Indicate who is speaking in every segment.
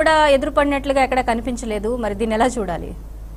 Speaker 1: కూడా ఎదురుపడినట్లుగా ఎక్కడ కనిపించలేదు మరి దీన్ని ఎలా చూడాలి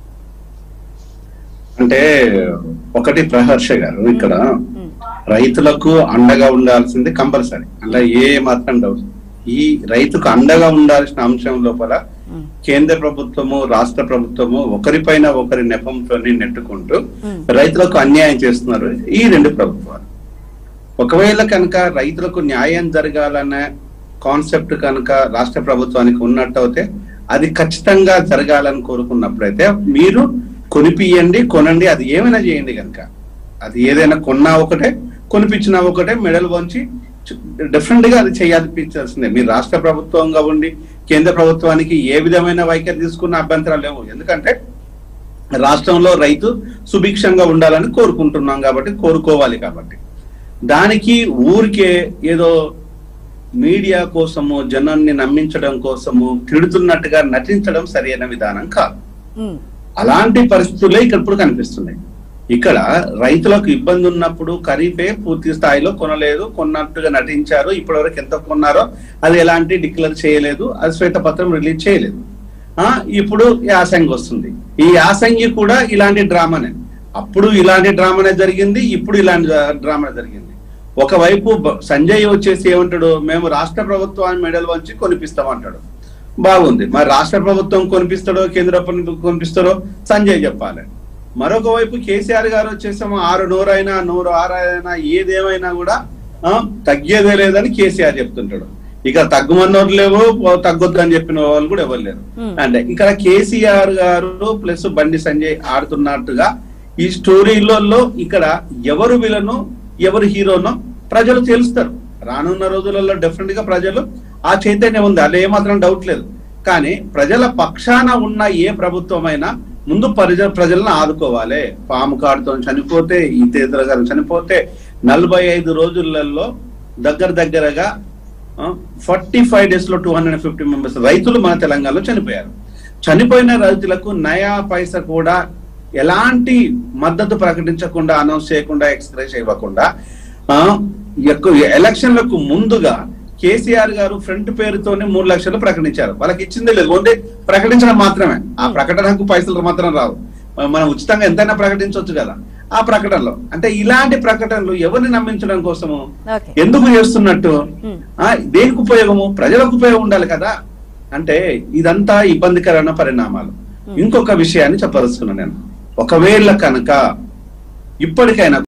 Speaker 2: అంటే ఒకటి ప్రహర్ష గారు ఇక్కడ
Speaker 1: ఉమ్,
Speaker 2: రైతులకు అండగా ఉండాల్సింది కంపల్సరీ అలా ఏ మాత్రం డౌట్ ఈ రైతుకు అండగా ఉండాల్సిన అంశం లోపల
Speaker 1: ఉమ్,
Speaker 2: కేంద్ర ప్రభుత్వము రాష్ట్ర ప్రభుత్వము ఒకరిపైన ఒకరి నెపంతో నెట్టుకుంటూ
Speaker 1: ఉమ్,
Speaker 2: రైతులకు అన్యాయం చేస్తున్నారు ఈ రెండు ప్రభుత్వాలు ఒకవేళ కనుక రైతులకు న్యాయం జరగాలనే కాన్సెప్ట్ కనుక రాష్ట్ర ప్రభుత్వానికి ఉన్నట్టయితే అది ఖచ్చితంగా జరగాలని కోరుకున్నప్పుడైతే మీరు కొనిపియండి కొనండి అది ఏమైనా చేయండి కనుక అది ఏదైనా కొన్నా ఒకటే కొనిపించినా ఒకటే మెడల్ వంచి డిఫరెంట్ గా అది చేయాల్సిందే మీరు రాష్ట్ర ప్రభుత్వంగా ఉండి కేంద్ర ప్రభుత్వానికి ఏ విధమైన వైఖరి తీసుకున్న అభ్యంతరాలు లేవు ఎందుకంటే రాష్ట్రంలో రైతు సుభిక్షంగా ఉండాలని కోరుకుంటున్నాం కాబట్టి కోరుకోవాలి కాబట్టి దానికి ఊరికే ఏదో మీడియా కోసము జనాన్ని నమ్మించడం కోసము తిడుతున్నట్టుగా నటించడం సరైన విధానం కాదు
Speaker 1: ఉమ్,
Speaker 2: అలాంటి పరిస్థితులే ఇక్కడ ఇప్పుడు కనిపిస్తున్నాయి ఇక్కడ రైతులకు ఇబ్బంది ఉన్నప్పుడు ఖరీఫే పూర్తి స్థాయిలో కొనలేదు కొన్నట్టుగా నటించారు ఇప్పటివరకు ఎంత కొన్నారో అది ఎలాంటి డిక్లేర్ చేయలేదు అది శ్వేతపత్రం రిలీజ్ చేయలేదు ఆ ఇప్పుడు యాసంగి వస్తుంది ఈ యాసంగి కూడా ఇలాంటి డ్రామానే అప్పుడు ఇలాంటి డ్రామానే జరిగింది ఇప్పుడు ఇలాంటి డ్రామా జరిగింది ఒకవైపు బ- సంజయ్ వచ్చేసి ఏమంటాడు మేము రాష్ట్ర ప్రభుత్వాన్ని మెడల్ వంచి కొనిపిస్తామంటాడు బాగుంది మరి రాష్ట్ర ప్రభుత్వం కొనిపిస్తాడో కేంద్ర ప్రభుత్వం కొనిపిస్తాడో సంజయ్ చెప్పాలి మరొక వైపు కేసీఆర్ గారు వచ్చేసాము ఆరు నూరైనా నూరు ఆరైనా ఏదేమైనా కూడా ఆ, తగ్గేదే లేదని కేసీఆర్ చెప్తుంటాడు ఇక తగ్గుమన్నోరు లేవు పో- తగ్గొద్దు అని చెప్పిన వాళ్ళు కూడా ఎవరు లేరు
Speaker 1: Hmm.
Speaker 2: అంటే ఇక్కడ కేసీఆర్ గారు ప్లస్ బండి సంజయ్ ఆడుతున్నట్టుగా ఈ స్టోరీలలో ఇక్కడ ఎవరు విలను ఎవరు హీరోనో ప్రజలు తెలుస్తారు రానున్న రోజులలో డెఫినెట్ గా ప్రజలు ఆ చైతన్యం ఉంది అలా ఏమాత్రం డౌట్ లేదు కానీ ప్రజల పక్షాన ఉన్న ఏ ప్రభుత్వమైనా ముందు ప్రజ ప్రజలను ఆదుకోవాలి పాము కాడుతో చనిపోతే ఈ తేదర గారు చనిపోతే నలభై ఐదు రోజులలో దగ్గర దగ్గరగా ఫార్టీ ఫైవ్ డేస్ లో టూ హండ్రెడ్ ఫిఫ్టీ మెంబర్స్ రైతులు మన తెలంగాణలో చనిపోయారు చనిపోయిన రైతులకు నయా పైస కూడా ఎలాంటి మద్దతు ప్రకటించకుండా అనౌన్స్ చేయకుండా ఎక్స్ప్రెస్ ఇవ్వకుండా ఆ, ఎక్కువ ఎలక్షన్లకు ముందుగా కేసీఆర్ గారు ఫ్రంట్ పేరుతోనే మూడు లక్షలు ప్రకటించారు వాళ్ళకి ఇచ్చిందే లేదు ఓన్లీ ప్రకటించడం మాత్రమే ఆ ప్రకటనకు పైసలు మాత్రం రావు మనం ఉచితంగా ఎంతైనా ప్రకటించవచ్చు కదా ఆ ప్రకటనలో అంటే ఇలాంటి ప్రకటనలు ఎవరిని నమ్మించడం కోసము
Speaker 1: ఓకే
Speaker 2: ఎందుకు చేస్తున్నట్టు
Speaker 1: ఉమ్,
Speaker 2: ఆ దేనికి ఉపయోగము ప్రజలకు ఉపయోగం ఉండాలి కదా అంటే ఇదంతా ఇబ్బందికరమైన పరిణామాలు ఇంకొక విషయాన్ని చెప్పదలుచుకున్నాను నేను ఒకవేళ కనుక ఇప్పటికైనా